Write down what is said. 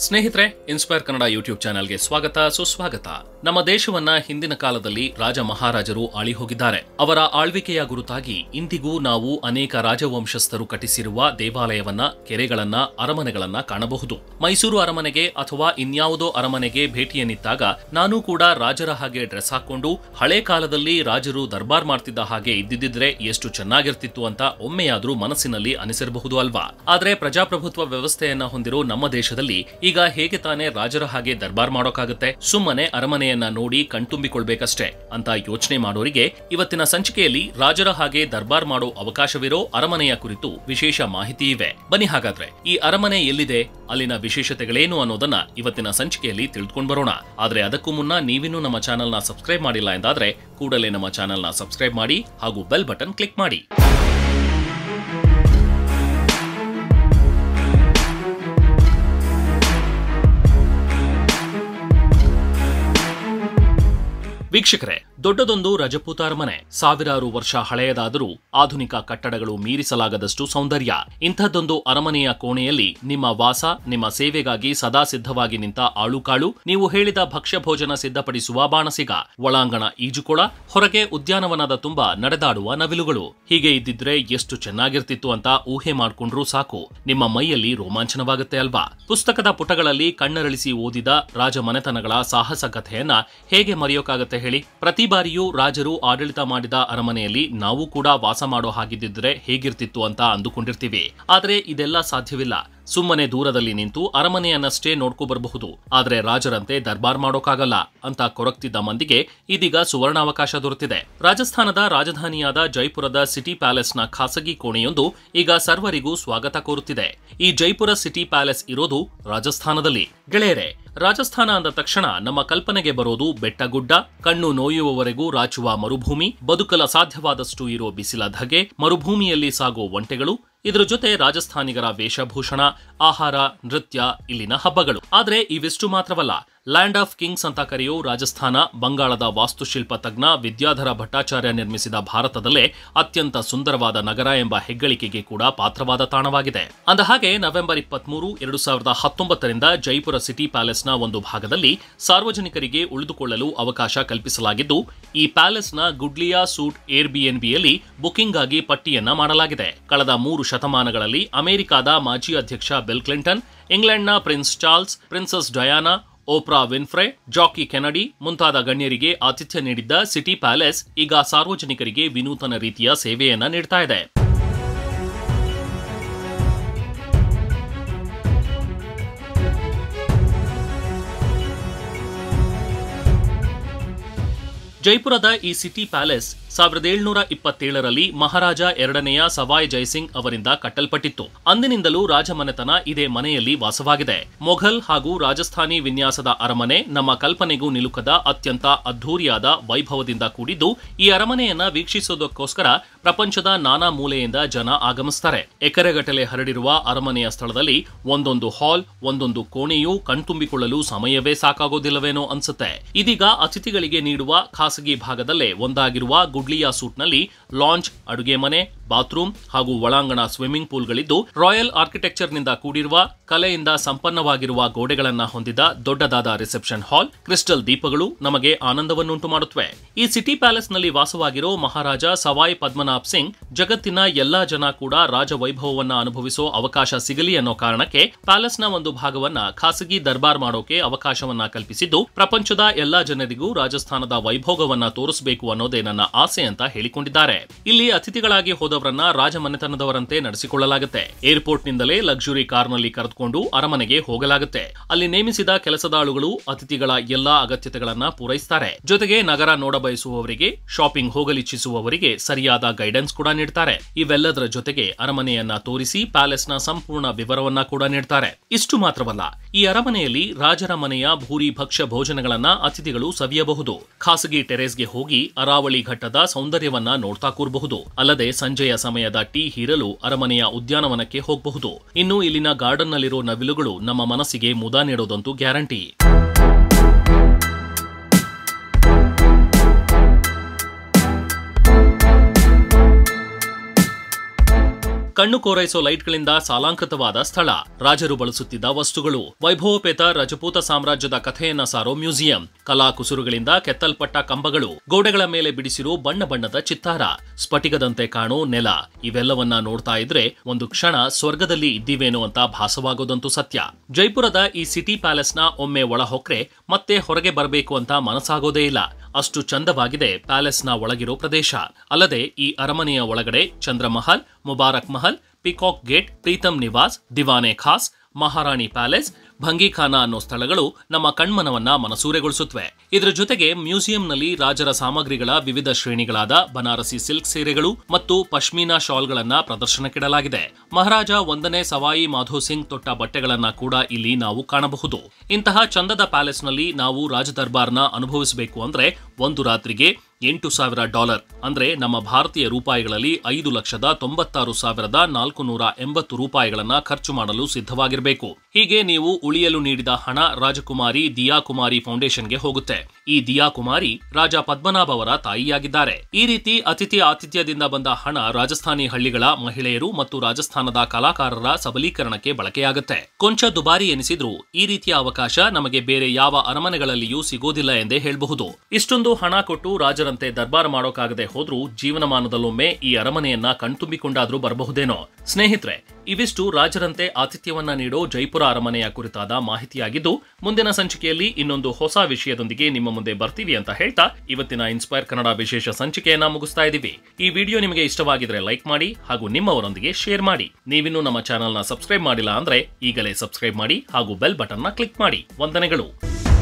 ಸ್ನೇಹಿತರೆ inspire Kannada YouTube ಚಾನೆಲ್ಗೆ ಸ್ವಾಗತ ಸುಸ್ವಾಗತ ನಮ್ಮ ದೇಶವನ್ನ ಹಿಂದಿನ ಕಾಲದಲ್ಲಿ ರಾಜ ಮಹಾರಾಜರು ಆಳಿ ಹೋಗಿದ್ದಾರೆ ಅವರ ಆಳ್ವಿಕೆಯ ಗುರುತಾಗಿ ಇಂದಿಗೂ ನಾವು ಅನೇಕ ರಾಜವಂಶಸ್ಥರು ಕಟ್ಟಿಸಿರುವ ದೇವಾಲಯವನ್ನ ಕೆರೆಗಳನ್ನ ಅರಮನೆಗಳನ್ನ ಕಾಣಬಹುದು ಮೈಸೂರು ಅರಮನೆಗೆ ಅಥವಾ ಇನ್ಯಾವುದೋ ಅರಮನೆಗೆ ಭೇಟಿಯನ್ನಿತ್ತಾಗ ನಾನು ಕೂಡ ರಾಜರ ಹಾಗೆ ಡ್ರೆಸ್ ಹಾಕೊಂಡು ಹಳೆ ಕಾಲದಲ್ಲಿ ರಾಜರು ದರ್ಬಾರ್ ಮಾಡ್ತಿದ್ದ ಹಾಗೆ ಇದ್ದಿದ್ರೆ ಎಷ್ಟು ಚೆನ್ನಾಗಿರ್ತಿತ್ತು ಅಂತ ಒಮ್ಮೆಯಾದ್ರೂ ಮನಸ್ಸಿನಲ್ಲಿ ಅನಿಸಿರಬಹುದು ಅಲ್ವಾ ಆದ್ರೆ ಪ್ರಜಾಪ್ರಭುತ್ವ ವ್ಯವಸ್ಥೆಯನ್ನ ಹೊಂದಿರೋ ನಮ್ಮ ದೇಶದಲ್ಲಿ ಈಗ ಹೇಗೆ ತಾನೇ ರಾಜರ ಹಾಗೆ ದರ್ಬಾರ್ ಮಾಡೋಕ್ಕಾಗುತ್ತೆ ಸುಮ್ಮನೆ ಅರಮನೆಯನ್ನ ನೋಡಿ ಕಣ್ತುಂಬಿಕೊಳ್ಬೇಕಷ್ಟೇ ಅಂತ ಯೋಚನೆ ಮಾಡೋರಿಗೆ ಇವತ್ತಿನ ಸಂಚಿಕೆಯಲ್ಲಿ ರಾಜರ ಹಾಗೆ ದರ್ಬಾರ್ ಮಾಡೋ ಅವಕಾಶವಿರೋ ಅರಮನೆಯ ಕುರಿತು ವಿಶೇಷ ಮಾಹಿತಿ ಇವೆ ಬನ್ನಿ ಹಾಗಾದ್ರೆ ಈ ಅರಮನೆ ಎಲ್ಲಿದೆ ಅಲ್ಲಿನ ವಿಶೇಷತೆಗಳೇನು ಅನ್ನೋದನ್ನ ಇವತ್ತಿನ ಸಂಚಿಕೆಯಲ್ಲಿ ತಿಳಿದುಕೊಂಡು ಬರೋಣ ಆದ್ರೆ ಅದಕ್ಕೂ ಮುನ್ನ ನೀವಿನ್ನೂ ನಮ್ಮ ಚಾನೆಲ್ನ ಸಬ್ಸ್ಕ್ರೈಬ್ ಮಾಡಿಲ್ಲ ಎಂದಾದ್ರೆ ಕೂಡಲೇ ನಮ್ಮ ಚಾನೆಲ್ನ ಸಬ್ಸ್ಕ್ರೈಬ್ ಮಾಡಿ ಹಾಗೂ ಬೆಲ್ ಬಟನ್ ಕ್ಲಿಕ್ ಮಾಡಿ ವೀಕ್ಷಕರೇ ದೊಡ್ಡದೊಂದು ರಜಪೂತ ಅರಮನೆ ಸಾವಿರಾರು ವರ್ಷ ಹಳೆಯದಾದರೂ ಆಧುನಿಕ ಕಟ್ಟಡಗಳು ಮೀರಿಸಲಾಗದಷ್ಟು ಸೌಂದರ್ಯ ಇಂಥದ್ದೊಂದು ಅರಮನೆಯ ಕೋಣೆಯಲ್ಲಿ ನಿಮ್ಮ ವಾಸ ನಿಮ್ಮ ಸೇವೆಗಾಗಿ ಸದಾ ಸಿದ್ಧವಾಗಿ ನಿಂತ ಆಳುಕಾಳು ನೀವು ಹೇಳಿದ ಭಕ್ಷ್ಯ ಭೋಜನ ಸಿದ್ಧಪಡಿಸುವ ಬಾಣಸಿಗ ಒಳಾಂಗಣ ಈಜುಕೊಳ ಹೊರಗೆ ಉದ್ಯಾನವನದ ತುಂಬ ನಡೆದಾಡುವ ನವಿಲುಗಳು ಹೀಗೆ ಇದ್ದಿದ್ರೆ ಎಷ್ಟು ಚೆನ್ನಾಗಿರ್ತಿತ್ತು ಅಂತ ಊಹೆ ಮಾಡ್ಕೊಂಡ್ರೂ ಸಾಕು ನಿಮ್ಮ ಮೈಯಲ್ಲಿ ರೋಮಾಂಚನವಾಗುತ್ತೆ ಅಲ್ವಾ ಪುಸ್ತಕದ ಪುಟಗಳಲ್ಲಿ ಕಣ್ಣರಳಿಸಿ ಓದಿದ ರಾಜ ಮನೆತನಗಳ ಸಾಹಸ ಕಥೆಯನ್ನ ಹೇಗೆ ಮರೆಯೋಕಾಗತ್ತೆ ಹೇಳಿ ಪ್ರತಿ ಬಾರಿಯೂ ರಾಜರು ಆಡಳಿತ ಮಾಡಿದ ಅರಮನೆಯಲ್ಲಿ ನಾವು ಕೂಡ ವಾಸ ಮಾಡೋ ಹಾಗಿದ್ದಿದ್ರೆ ಹೇಗಿರ್ತಿತ್ತು ಅಂತ ಅಂದುಕೊಂಡಿರ್ತೀವಿ ಆದ್ರೆ ಇದೆಲ್ಲ ಸಾಧ್ಯವಿಲ್ಲ ಸುಮ್ಮನೆ ದೂರದಲ್ಲಿ ನಿಂತು ಅರಮನೆಯನ್ನಷ್ಟೇ ನೋಡ್ಕೊ ಬರಬಹುದು ಆದ್ರೆ ರಾಜರಂತೆ ದರ್ಬಾರ್ ಮಾಡೋಕ್ಕಾಗಲ್ಲ ಅಂತ ಕೊರಗ್ತಿದ್ದ ಮಂದಿಗೆ ಇದೀಗ ಸುವರ್ಣಾವಕಾಶ ದೊರೆತಿದೆ ರಾಜಸ್ಥಾನದ ರಾಜಧಾನಿಯಾದ ಜೈಪುರದ ಸಿಟಿ ಪ್ಯಾಲೇಸ್ನ ಖಾಸಗಿ ಕೋಣೆಯೊಂದು ಈಗ ಸರ್ವರಿಗೂ ಸ್ವಾಗತ ಕೋರುತ್ತಿದೆ ಈ ಜೈಪುರ ಸಿಟಿ ಪ್ಯಾಲೇಸ್ ಇರೋದು ರಾಜಸ್ಥಾನದಲ್ಲಿ ಗೆಳೆಯರೆ ರಾಜಸ್ಥಾನ ಅಂದ ತಕ್ಷಣ ನಮ್ಮ ಕಲ್ಪನೆಗೆ ಬರೋದು ಬೆಟ್ಟಗುಡ್ಡ ಕಣ್ಣು ನೋಯುವವರೆಗೂ ರಾಚುವ ಮರುಭೂಮಿ ಬದುಕಲ ಸಾಧ್ಯವಾದಷ್ಟು ಇರೋ ಬಿಸಿಲ ಧಗೆ ಮರುಭೂಮಿಯಲ್ಲಿ ಸಾಗೋ ಒಂಟೆಗಳು ಇದರ ಜೊತೆ ರಾಜಸ್ಥಾನಿಗರ ವೇಷಭೂಷಣ ಆಹಾರ ನೃತ್ಯ ಇಲ್ಲಿನ ಹಬ್ಬಗಳು ಆದ್ರೆ ಇವಿಷ್ಟು ಮಾತ್ರವಲ್ಲ ಲ್ಯಾಂಡ್ ಆಫ್ ಕಿಂಗ್ಸ್ ಅಂತ ಕರೆಯೋ ರಾಜಸ್ಥಾನ ಬಂಗಾಳದ ವಾಸ್ತುಶಿಲ್ಪ ತಜ್ಞ ವಿದ್ಯಾಧರ ಭಟ್ಟಾಚಾರ್ಯ ನಿರ್ಮಿಸಿದ ಭಾರತದಲ್ಲೇ ಅತ್ಯಂತ ಸುಂದರವಾದ ನಗರ ಎಂಬ ಹೆಗ್ಗಳಿಕೆಗೆ ಕೂಡ ಪಾತ್ರವಾದ ತಾಣವಾಗಿದೆ ಅಂದಹಾಗೆ ನವೆಂಬರ್ ಇಪ್ಪತ್ಮೂರು ಎರಡು ಸಾವಿರದ ಹತ್ತೊಂಬತ್ತರಿಂದ ಜೈಪುರ ಸಿಟಿ ಪ್ಯಾಲೇಸ್ನ ಒಂದು ಭಾಗದಲ್ಲಿ ಸಾರ್ವಜನಿಕರಿಗೆ ಉಳಿದುಕೊಳ್ಳಲು ಅವಕಾಶ ಕಲ್ಪಿಸಲಾಗಿದ್ದು ಈ ಪ್ಯಾಲೇಸ್ನ ಗುಡ್ಲಿಯಾ ಸೂಟ್ ಏರ್ಬಿಎನ್ಬಿಯಲ್ಲಿ ಬುಕಿಂಗ್ ಆಗಿ ಪಟ್ಟಿಯನ್ನ ಮಾಡಲಾಗಿದೆ ಕಳೆದ ಮೂರು ಶತಮಾನಗಳಲ್ಲಿ ಅಮೆರಿಕದ ಮಾಜಿ ಅಧ್ಯಕ್ಷ ಬಿಲ್ ಕ್ಲಿಂಟನ್ ಇಂಗ್ಲೆಂಡ್ನ Prince Charles Princess Diana Oprah Winfrey Jackie Kennedy ಮುಂತಾದ ಗಣ್ಯರಿಗೆ ಆತಿಥ್ಯ ನೀಡಿದ್ದ ಸಿಟಿ ಪ್ಯಾಲೇಸ್ ಈಗ ಸಾರ್ವಜನಿಕರಿಗೆ ವಿನೂತನ ರೀತಿಯ ಸೇವೆಯನ್ನ ನೀಡ್ತಾ ಇದೆ ಜೈಪುರದ ಈ ಸಿಟಿ ಪ್ಯಾಲೇಸ್ ಸಾವಿರದ ಏಳ್ನೂರ ಇಪ್ಪತ್ತೇಳರಲ್ಲಿ ಮಹಾರಾಜ ಎರಡನೆಯ ಸವಾಯ್ ಜೈಸಿಂಗ್ ಅವರಿಂದ ಕಟ್ಟಲ್ಪಟ್ಟಿತ್ತು ಅಂದಿನಿಂದಲೂ ರಾಜಮನೆತನ ಇದೇ ಮನೆಯಲ್ಲಿ ವಾಸವಾಗಿದೆ ಮೊಘಲ್ ಹಾಗೂ ರಾಜಸ್ಥಾನಿ ವಿನ್ಯಾಸದ ಅರಮನೆ ನಮ್ಮ ಕಲ್ಪನೆಗೂ ನಿಲುಕದ ಅತ್ಯಂತ ಅದ್ಧೂರಿಯಾದ ವೈಭವದಿಂದ ಕೂಡಿದ್ದು ಈ ಅರಮನೆಯನ್ನ ವೀಕ್ಷಿಸೋದಕ್ಕೋಸ್ಕರ ಪ್ರಪಂಚದ ನಾನಾ ಮೂಲೆಯಿಂದ ಜನ ಆಗಮಿಸ್ತಾರೆ ಎಕರೆಗಟ್ಟಲೆ ಹರಡಿರುವ ಅರಮನೆಯ ಸ್ಥಳದಲ್ಲಿ ಒಂದೊಂದು ಹಾಲ್ ಒಂದೊಂದು ಕೋಣೆಯೂ ಕಣ್ತುಂಬಿಕೊಳ್ಳಲು ಸಮಯವೇ ಸಾಕಾಗೋದಿಲ್ಲವೇನೋ ಅನ್ಸುತ್ತೆ ಇದೀಗ ಅತಿಥಿಗಳಿಗೆ ನೀಡುವ ಖಾಸಗಿ ಭಾಗದಲ್ಲೇ ಒಂದಾಗಿರುವ ಗುಡ್ಲಿಯಾ ಸೂಟ್ನಲ್ಲಿ ಲಾಂಚ್ ಅಡುಗೆ ಮನೆ ಬಾತ್ರೂಮ್ ಹಾಗೂ ಒಳಾಂಗಣ ಸ್ವಿಮ್ಮಿಂಗ್ ಪೂಲ್ಗಳಿದ್ದು ರಾಯಲ್ ಆರ್ಕಿಟೆಕ್ಚರ್ನಿಂದ ಕೂಡಿರುವ ಕಲೆಯಿಂದ ಸಂಪನ್ನವಾಗಿರುವ ಗೋಡೆಗಳನ್ನ ಹೊಂದಿದ ದೊಡ್ಡದಾದ ರಿಸೆಪ್ಷನ್ ಹಾಲ್ ಕ್ರಿಸ್ಟಲ್ ದೀಪಗಳು ನಮಗೆ ಆನಂದವನ್ನುಂಟು ಮಾಡುತ್ತವೆ ಈ ಸಿಟಿ ಪ್ಯಾಲೇಸ್ನಲ್ಲಿ ವಾಸವಾಗಿರೋ ಮಹಾರಾಜ ಸವಾಯ್ ಪದ್ಮನಾಭ್ ಸಿಂಗ್ ಜಗತ್ತಿನ ಎಲ್ಲಾ ಜನ ಕೂಡ ರಾಜ ವೈಭವವನ್ನ ಅನುಭವಿಸೋ ಅವಕಾಶ ಸಿಗಲಿ ಅನ್ನೋ ಕಾರಣಕ್ಕೆ ಪ್ಯಾಲೇಸ್ನ ಒಂದು ಭಾಗವನ್ನ ಖಾಸಗಿ ದರ್ಬಾರ್ ಮಾಡೋಕೆ ಅವಕಾಶವನ್ನ ಕಲ್ಪಿಸಿದ್ದು ಪ್ರಪಂಚದ ಎಲ್ಲಾ ಜನರಿಗೂ ರಾಜಸ್ಥಾನದ ವೈಭೋಗವನ್ನ ತೋರಿಸಬೇಕು ಅನ್ನೋದೇ ನನ್ನ ಆಸೆ ಅಂತ ಹೇಳಿಕೊಂಡಿದ್ದಾರೆ ಇಲ್ಲಿ ಅತಿಥಿಗಳಾಗಿ ಹೋದವರನ್ನ ರಾಜಮನೆತನದವರಂತೆ ನಡೆಸಿಕೊಳ್ಳಲಾಗುತ್ತೆ ಏರ್ಪೋರ್ಟ್ನಿಂದಲೇ ಲಕ್ಸುರಿ ಕಾರ್ನಲ್ಲಿ ಕರೆದುಕೊಂಡು ಅರಮನೆಗೆ ಹೋಗಲಾಗುತ್ತೆ ಅಲ್ಲಿ ನೇಮಿಸಿದ ಕೆಲಸದಾಳುಗಳು ಅತಿಥಿಗಳ ಎಲ್ಲಾ ಅಗತ್ಯತೆಗಳನ್ನ ಪೂರೈಸುತ್ತಾರೆ ಜೊತೆಗೆ ನಗರ ನೋಡಬಯಸುವವರಿಗೆ ಶಾಪಿಂಗ್ ಹೋಗಲಿಚ್ಛಿಸುವವರಿಗೆ ಸರಿಯಾದ ಗೈಡೆನ್ಸ್ ಕೂಡ ನೀಡ್ತಾರೆ ಇವೆಲ್ಲದರ ಜೊತೆಗೆ ಅರಮನೆಯನ್ನ ತೋರಿಸಿ ಪ್ಯಾಲೇಸ್ನ ಸಂಪೂರ್ಣ ವಿವರವನ್ನ ಕೂಡ ನೀಡ್ತಾರೆ ಇಷ್ಟು ಮಾತ್ರವಲ್ಲ ಈ ಅರಮನೆಯಲ್ಲಿ ರಾಜರ ಮನೆಯ ಭೂರಿ ಭಕ್ಷ್ಯ ಭೋಜನಗಳನ್ನ ಅತಿಥಿಗಳು ಸವಿಯಬಹುದು ಖಾಸಗಿ ಟೆರೇಸ್ಗೆ ಹೋಗಿ ಅರಾವಳಿ ಘಟ್ಟದ ಸೌಂದರ್ಯವನ್ನ ನೋಡ್ತಾ ಕೂರಬಹುದು ಅಲ್ಲದೆ ಸಂಜೆಯ ಸಮಯದ ಟೀ ಹೀರಲು ಅರಮನೆಯ ಉದ್ಯಾನವನಕ್ಕೆ ಹೋಗಬಹುದು ಇನ್ನು ಇಲ್ಲಿನ ಗಾರ್ಡನ್ನಲ್ಲಿರೋ ನವಿಲುಗಳು ನಮ್ಮ ಮನಸ್ಸಿಗೆ ಮುದ ನೀಡೋದಂತೂ ಗ್ಯಾರಂಟಿ ಕಣ್ಣು ಕೋರೈಸೋ ಲೈಟ್ಗಳಿಂದ ಸಾಲಾಂಕೃತವಾದ ಸ್ಥಳ ರಾಜರು ಬಳಸುತ್ತಿದ್ದ ವಸ್ತುಗಳು ವೈಭವೋಪೇತ ರಜಪೂತ ಸಾಮ್ರಾಜ್ಯದ ಕಥೆಯನ್ನ ಸಾರೋ ಮ್ಯೂಸಿಯಂ ಕಲಾ ಕುಸುರುಗಳಿಂದ ಕೆತ್ತಲ್ಪಟ್ಟ ಕಂಬಗಳು ಗೋಡೆಗಳ ಮೇಲೆ ಬಿಡಿಸಿರೋ ಬಣ್ಣ ಬಣ್ಣದ ಚಿತ್ತಾರ ಸ್ಫಟಿಕದಂತೆ ಕಾಣೋ ನೆಲ ಇವೆಲ್ಲವನ್ನ ನೋಡ್ತಾ ಇದ್ರೆ ಒಂದು ಕ್ಷಣ ಸ್ವರ್ಗದಲ್ಲಿ ಇದ್ದೀವೇನೋ ಅಂತ ಭಾಸವಾಗೋದಂತೂ ಸತ್ಯ ಜೈಪುರದ ಈ ಸಿಟಿ ಪ್ಯಾಲೇಸ್ನ ಒಮ್ಮೆ ಒಳಹೊಕ್ರೆ ಮತ್ತೆ ಹೊರಗೆ ಬರಬೇಕು ಅಂತ ಮನಸ್ಸಾಗೋದೇ ಇಲ್ಲ ಅಷ್ಟು ಚಂದವಾಗಿದೆ ಪ್ಯಾಲೇಸ್ನ ಒಳಗಿರೋ ಪ್ರದೇಶ ಅಲ್ಲದೆ ಈ ಅರಮನೆಯ ಒಳಗಡೆ Chandra Mahal Mubarak Mahal peacock gate Pritam Niwas Diwane Khas Maharani palace Bhangikhana ಅನ್ನೋ ಸ್ಥಳಗಳು ನಮ್ಮ ಕಣ್ಮನವನ್ನ ಮನಸೂರೆಗೊಳಿಸುತ್ತವೆ ಇದರ ಜೊತೆಗೆ ಮ್ಯೂಸಿಯಂನಲ್ಲಿ ರಾಜರ ಸಾಮಗ್ರಿಗಳ ವಿವಿಧ ಶ್ರೇಣಿಗಳಾದ ಬನಾರಸಿ ಸಿಲ್ಕ್ ಸೀರೆಗಳು ಮತ್ತು ಪಶ್ಮೀನಾ ಶಾಲ್ಗಳನ್ನ ಪ್ರದರ್ಶನಕ್ಕಿಡಲಾಗಿದೆ ಮಹಾರಾಜ ಒಂದನೇ ಸವಾಯಿ ಮಾಧೋ ಸಿಂಗ್ ತೊಟ್ಟ ಬಟ್ಟೆಗಳನ್ನ ಕೂಡ ಇಲ್ಲಿ ನಾವು ಕಾಣಬಹುದು ಇಂತಹ ಚಂದದ ಪ್ಯಾಲೇಸ್ನಲ್ಲಿ ನಾವು ರಾಜದರ್ಬಾರ್ನ ಅನುಭವಿಸಬೇಕು ಅಂದ್ರೆ ಒಂದು ರಾತ್ರಿಗೆ ಎಂಟು ಸಾವಿರ ಡಾಲರ್ ಅಂದ್ರೆ ನಮ್ಮ ಭಾರತೀಯ ರೂಪಾಯಿಗಳಲ್ಲಿ ಐದು ಲಕ್ಷದ ತೊಂಬತ್ತಾರು ಸಾವಿರದ ನಾಲ್ಕು ನೂರ ಎಂಬತ್ತು ರೂಪಾಯಿಗಳನ್ನ ಖರ್ಚು ಮಾಡಲು ಸಿದ್ಧವಾಗಿರಬೇಕು ಹೀಗೆ ನೀವು ಉಳಿಯಲು ನೀಡಿದ ಹಣ ರಾಜಕುಮಾರಿ ದಿಯಾ ಕುಮಾರಿ ಫೌಂಡೇಶನ್ಗೆ ಹೋಗುತ್ತೆ ಈ ದಿಯಾ ಕುಮಾರಿ ರಾಜ ಪದ್ಮನಾಭ ಅವರ ತಾಯಿಯಾಗಿದ್ದಾರೆ ಈ ರೀತಿ ಅತಿಥಿ ಆತಿಥ್ಯದಿಂದ ಬಂದ ಹಣ ರಾಜಸ್ಥಾನಿ ಹಳ್ಳಿಗಳ ಮಹಿಳೆಯರು ಮತ್ತು ರಾಜಸ್ಥಾನದ ಕಲಾಕಾರರ ಸಬಲೀಕರಣಕ್ಕೆ ಬಳಕೆಯಾಗುತ್ತೆ ಕೊಂಚ ದುಬಾರಿ ಎನಿಸಿದ್ರೂ ಈ ರೀತಿಯ ಅವಕಾಶ ನಮಗೆ ಬೇರೆ ಯಾವ ಅರಮನೆಗಳಲ್ಲಿಯೂ ಸಿಗೋದಿಲ್ಲ ಎಂದೇ ಹೇಳಬಹುದು ಇಷ್ಟೊಂದು ಹಣ ಕೊಟ್ಟು ರಾಜರಂತೆ ದರ್ಬಾರ್ ಮಾಡೋಕಾಗದೆ ಹೋದ್ರೂ ಜೀವನಮಾನದಲ್ಲೊಮ್ಮೆ ಈ ಅರಮನೆಯನ್ನ ಕಣ್ತುಂಬಿಕೊಂಡಾದ್ರೂ ಬರಬಹುದೇನೋ ಸ್ನೇಹಿತರೆ ಇವಿಷ್ಟು ರಾಜರಂತೆ ಆತಿಥ್ಯವನ್ನ ನೀಡೋ ಜೈಪುರ ಅರಮನೆಯ ಕುರಿತಾದ ಮಾಹಿತಿಯಾಗಿದ್ದು ಮುಂದಿನ ಸಂಚಿಕೆಯಲ್ಲಿ ಇನ್ನೊಂದು ಹೊಸ ವಿಷಯದೊಂದಿಗೆ ನಿಮ್ಮ ಮುಂದೆ ಬರ್ತೀವಿ ಅಂತ ಹೇಳ್ತಾ ಇವತ್ತಿನ ಇನ್ಸ್ಪೈರ್ ಕನ್ನಡ ವಿಶೇಷ ಸಂಚಿಕೆಯನ್ನ ಮುಗಿಸ್ತಾ ಇದ್ದೀವಿ ಈ ವಿಡಿಯೋ ನಿಮಗೆ ಇಷ್ಟವಾಗಿದ್ರೆ ಲೈಕ್ ಮಾಡಿ ಹಾಗೂ ನಿಮ್ಮವರೊಂದಿಗೆ ಶೇರ್ ಮಾಡಿ ನೀವಿನ್ನೂ ನಮ್ಮ ಚಾನೆಲ್ನ ಸಬ್ಸ್ಕ್ರೈಬ್ ಮಾಡಿಲ್ಲ ಅಂದ್ರೆ ಈಗಲೇ ಸಬ್ಸ್ಕ್ರೈಬ್ ಮಾಡಿ ಹಾಗೂ ಬೆಲ್ ಬಟನ್ನ ಕ್ಲಿಕ್ ಮಾಡಿ ವಂದನೆಗಳು